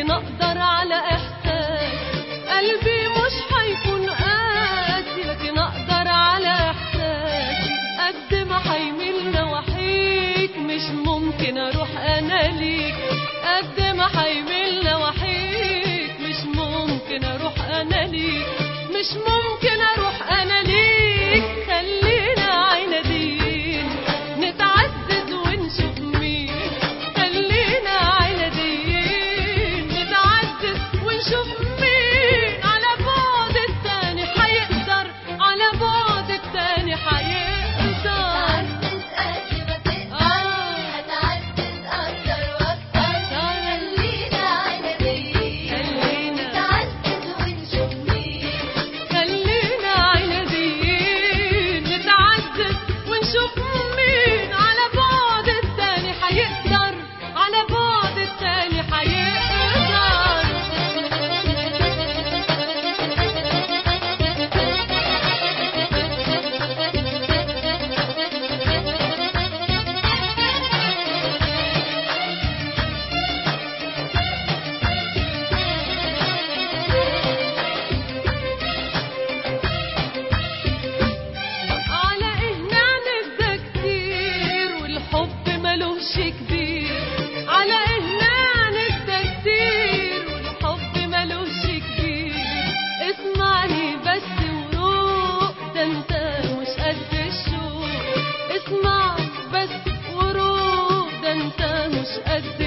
لكن اقدر على احساس قلبي مش هيكون قاسي لكن اقدر على احساسي قد ما هيميل نواحيك مش ممكن اروح انا ليك قد ما هيميل نواحيك مش ممكن اروح انا ليك مش ممكن اروح انا ليك خلينا عنادين نتعزز ونشوف مين خلينا عنادين نتعزز ونشوف مين على بعد التاني هيقدر على بعد التاني هيقدر تعزز قد ما تقدر هتعزز أكتر وأكتر خلينا عنادين خلينا نتعزز ونشوف مين خلينا عنادين نتعزز ونشوف مين على بعد التاني هيقدر على بعد التاني على ايه نعند ده كتير والحب ملوش كبير على ايه نعند ده كتير والحب ملوش كبير اسمعني بس وروق ده انت مش قد الشوق اسمع بس وروق ده انت مش قد